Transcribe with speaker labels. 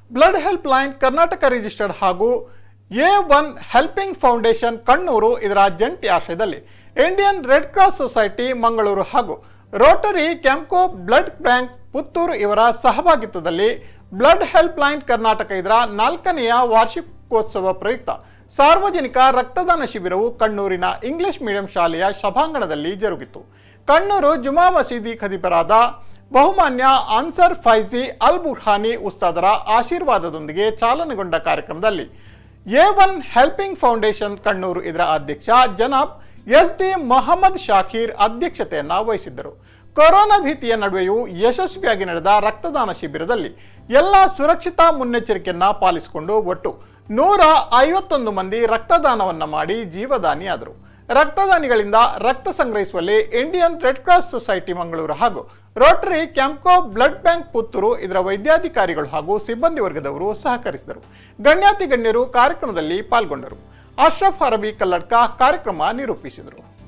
Speaker 1: blood help line Karnataka registered ಹಾಗೂ A one helping foundation Kannur ಇದರ ಜಂಟಿ ಆಶ್ರಯದಲ್ಲಿ Indian red cross society Mangaluru ಹಾಗೂ rotary Campco blood bank Puttur ಇವರ ಸಹಭಾಗಿತ್ವದಲ್ಲಿ ಬ್ಲಡ್ ಹೆಲ್ಪ್ ಲೈನ್ ಕರ್ನಾಟಕ ಇದರ ನಾಲ್ಕನೆಯ ವಾರ್ಷಿಕೋತ್ಸವ ಪ್ರಯುಕ್ತ ಸಾರ್ವಜನಿಕ ರಕ್ತದಾನ ಶಿಬಿರವು ಕಣ್ಣೂರಿನ ಇಂಗ್ಲಿಷ್ ಮೀಡಿಯಂ ಶಾಲೆಯ ಸಭಾಂಗಣದಲ್ಲಿ ಜರುಗಿತು ಕಣ್ಣೂರು ಜುಮಾ ಮಸೀದಿ ಖದೀಪರಾದ ಬಹುಮಾನ್ಯ ಅನ್ಸರ್ ಫೈಜಿ ಅಲ್ ಬುರ್ಹಾನಿ ಉಸ್ತಾದರ ಆಶೀರ್ವಾದದೊಂದಿಗೆ ಚಾಲನೆಗೊಂಡ ಕಾರ್ಯಕ್ರಮದಲ್ಲಿ A one helping foundation Kannur ಇದರ ಅಧ್ಯಕ್ಷ ಜನಾಬ್ ಎಸ್ ಡಿ ಮೊಹಮ್ಮದ್ ಶಾಕೀರ್ ಅಧ್ಯಕ್ಷತೆಯನ್ನ ವಹಿಸಿದ್ದರು ಕೊರೋನಾ ಭೀತಿಯ ನಡುವೆಯೂ ಯಶಸ್ವಿಯಾಗಿ ನಡೆದ ರಕ್ತದಾನ ಶಿಬಿರದಲ್ಲಿ ಎಲ್ಲ ಸುರಕ್ಷಿತಾ ಮುನ್ನೆಚ್ಚರಿಕೆಯನ್ನ ಪಾಲಿಸಿಕೊಂಡು ಒಟ್ಟು ನೂರ ಐವತ್ತೊಂದು ಮಂದಿ ರಕ್ತದಾನವನ್ನ ಮಾಡಿ ಜೀವದಾನಿಯಾದರು ರಕ್ತದಾನಿಗಳಿಂದ ರಕ್ತ ಸಂಗ್ರಹಿಸುವಲ್ಲಿ Indian red cross society Mangaluru ಹಾಗೂ rotary Campco blood bank Puttur ಇದರ ವೈದ್ಯಾಧಿಕಾರಿಗಳು ಹಾಗೂ ಸಿಬ್ಬಂದಿ ವರ್ಗದವರು ಸಹಕರಿಸಿದರು ಗಣ್ಯಾತಿ ಗಣ್ಯರು ಕಾರ್ಯಕ್ರಮದಲ್ಲಿ ಪಾಲ್ಗೊಂಡರು ಅಶ್ರಫ್ ಅರಬಿ ಕಲ್ಲಡ್ಕ ಕಾರ್ಯಕ್ರಮ ನಿರೂಪಿಸಿದರು